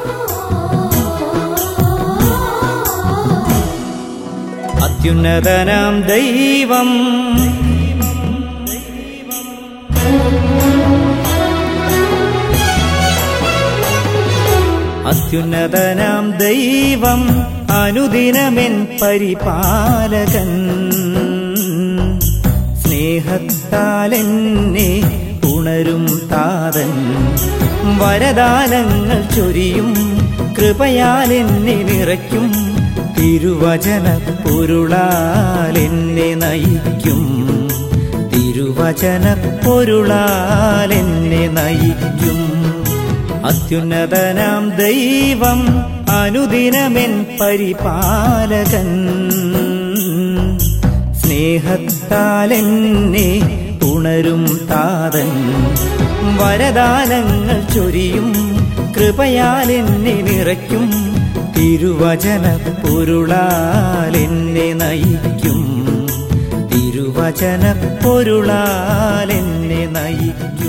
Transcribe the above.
അത്യുന്നതനാം ദൈവം അത്യുന്നതനാം ദൈവം അനുദിനമെൻ പരിപാലകൻ സ്നേഹത്താലെന്നെ ഉണരും താതൻ വരദാനങ്ങൾ ചൊരിയും കൃപയാൽ എന്നെ നിറയ്ക്കും തിരുവചന പൊരുളാൽ എന്നെ നയിക്കും തിരുവചന പൊരുളാൽ എന്നെ നയിക്കും അത്യുന്നതനാം ദൈവം അനുദിനമെൻ പരിപാലകൻ സ്നേഹത്താലെന്നെ ഉണരും താതൻ വരദാനങ്ങൾ ചൊരിയും കൃപയാൽ എന്നെ നിറയ്ക്കും തിരുവചന പൊരുളാൽ എന്നെ നയിക്കും തിരുവചന പൊരുളാൽ എന്നെ നയിക്കും